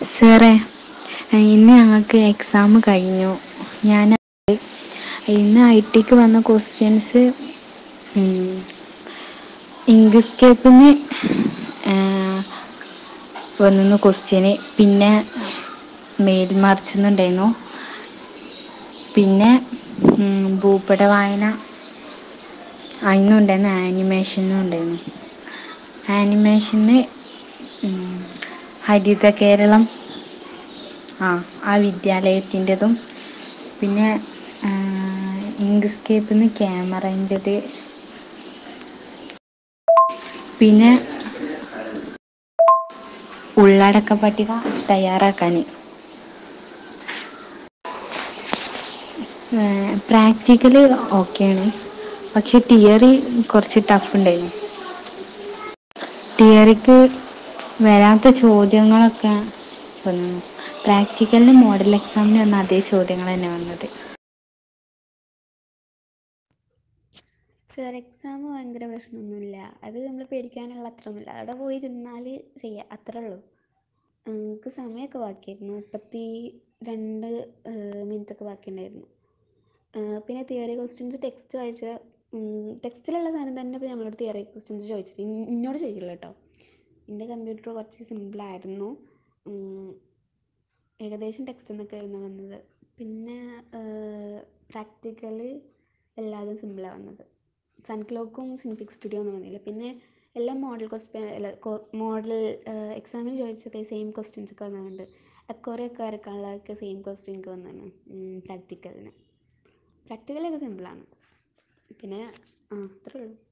സാറേ ഇന്ന് ഞങ്ങൾക്ക് എക്സാം കഴിഞ്ഞു ഞാൻ ഇന്ന് ഐ ടിക്ക് വന്ന ക്വസ്റ്റ്യൻസ് ഇങ്ക്സ്കേപ്പിന് വന്നിരുന്നു ക്വസ്റ്റ്യന് പിന്നെ മേൽമറിച്ചെന്നുണ്ടായിരുന്നു പിന്നെ ഉം, ഭൂപട വായന അതിനും ഉണ്ടായിരുന്നു ആനിമേഷനും ഉണ്ടായിരുന്നു ആനിമേഷന് ഹരിത കേരളം ആ ആ വിദ്യാലയത്തിൻ്റെതും പിന്നെ ഇങ്ക്സ്കേപ്പിൽ നിന്ന് ക്യാമറേൻ്റെത് പിന്നെ ഉള്ളടക്ക പട്ടിക തയ്യാറാക്കാൻ പ്രാക്ടിക്കൽ ഓക്കെയാണ് പക്ഷെ തിയറി കുറച്ച് ടഫ് ഉണ്ടായിരുന്നു തിയറിക്ക് വരാത്ത ചോദ്യങ്ങളൊക്കെ വന്നു പ്രാക്ടിക്കലിന് മോഡൽ എക്സാമിന് വന്ന അതേ ചോദ്യങ്ങൾ തന്നെ വന്നത് സാർ എക്സാം ഭയങ്കര പ്രശ്നമൊന്നുമില്ല അത് നമ്മൾ പേടിക്കാനുള്ള അത്ര ഒന്നുമില്ല അവിടെ പോയി തിന്നാൽ ചെയ്യാം അത്രേ ഉള്ളൂ നമുക്ക് സമയമൊക്കെ ബാക്കിയായിരുന്നു മുപ്പത്തി രണ്ട് മിനിറ്റ് ഒക്കെ ബാക്കിയുണ്ടായിരുന്നു ആഹ് പിന്നെ തിയറി ക്വസ്റ്റ്യൻസ് ടെക്സ്റ്റ് വായിച്ച ടെക്സ്റ്റിലുള്ള സാധനം തന്നെ ഇപ്പോൾ നമ്മളോട് തിയറി ക്വസ്റ്റ്യൻസ് ചോദിച്ചത് ഇൻ- എന്നോട് ചോദിക്കില്ല കേട്ടോ എൻ്റെ കമ്പ്യൂട്ടർ കുറച്ച് സിമ്പിളായിരുന്നു ഏകദേശം ടെക്സ്റ്റ് എന്നൊക്കെ ആയിരുന്നു വന്നത് പിന്നെ പ്രാക്ടിക്കൽ എല്ലാതും സിമ്പിളാണ് വന്നത് സൺ ക്ലോക്കും സിനിഫിക് സ്റ്റുഡിയോ ഒന്നും വന്നില്ല പിന്നെ എല്ലാം മോഡൽ ക്വസ്റ്റ്യൻ അല്ല മോഡൽ എക്സാമിന് ചോദിച്ചൊക്കെ സെയിം ക്വസ്റ്റ്യൻസ് ഒക്കെ വന്നിട്ടുണ്ട് അക്കോറൊക്കെ വരക്കാനുള്ളതൊക്കെ സെയിം ക്വസ്റ്റ്യൻ ഒക്കെ വന്നതാണ് പ്രാക്ടിക്കലിന് പ്രാക്ടിക്കലൊക്കെ സിമ്പിളാണ് പിന്നെ ആ അത്രേ ഉള്ളൂ